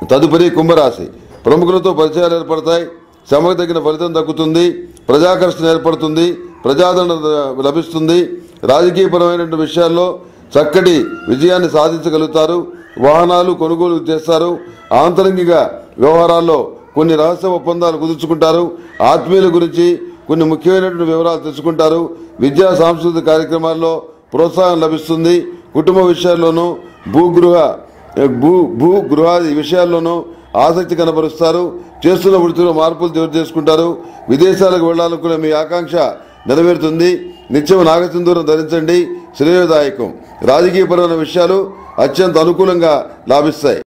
తదుపరి కుంభరాశి ప్రముఖులతో పరిచయాలు ఏర్పడతాయి శ్రమకు తగిన ఫలితం దక్కుతుంది ప్రజాకర్షణ ఏర్పడుతుంది ప్రజాదరణ లభిస్తుంది రాజకీయపరమైన విషయాల్లో చక్కటి విజయాన్ని సాధించగలుగుతారు వాహనాలు కొనుగోలు చేస్తారు ఆంతరంగిక వ్యవహారాల్లో కొన్ని రహస్య ఒప్పందాలు కుదుర్చుకుంటారు ఆత్మీయుల గురించి కొన్ని ముఖ్యమైనటువంటి వివరాలు తెలుసుకుంటారు విద్యా సాంస్కృతిక కార్యక్రమాల్లో ప్రోత్సాహం లభిస్తుంది కుటుంబ విషయాల్లోనూ భూగృహ భూ భూ గృహాది విషయాల్లోనూ ఆసక్తి కనబరుస్తారు చేస్తున్న వృత్తిలో మార్పులు చోటు చేసుకుంటారు విదేశాలకు వెళ్లాలనుకునే మీ ఆకాంక్ష నెరవేరుతుంది నిత్యం నాగసింధూరం ధరించండి శ్రేయోదాయకం రాజకీయపరమైన విషయాలు అత్యంత అనుకూలంగా లాభిస్తాయి